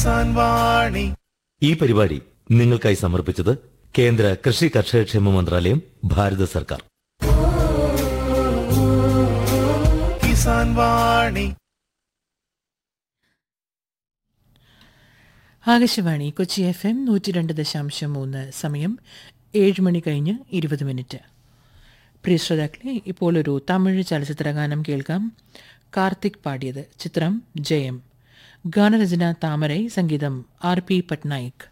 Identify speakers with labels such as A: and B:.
A: കിസാൻ വാണി
B: ഈ പരിപാടി നിങ്ങൾക്കായി സമർപ്പിച്ചത് കേന്ദ്ര കൃഷി കർഷകക്ഷേമ മന്ത്രാലയം ഭാരത സർക്കാർ
A: കിസാൻ വാണി
C: ആകാശവാണി കൊച്ചി എഫ് എം നൂറ്റി രണ്ട് ദശാംശം മൂന്ന് സമയം ഏഴ് മണി കഴിഞ്ഞ് ഇരുപത് മിനിറ്റ് പ്രിയ ശ്രോതാക്കളെ ഇപ്പോൾ ഒരു തമിഴ് ചലച്ചിത്ര ഗാനം കേൾക്കാം കാർത്തിക് പാടിയത് ചിത്രം ജയം ഗാനരചന താമരൈ സംഗീതം ആർ പി പട്നായിക്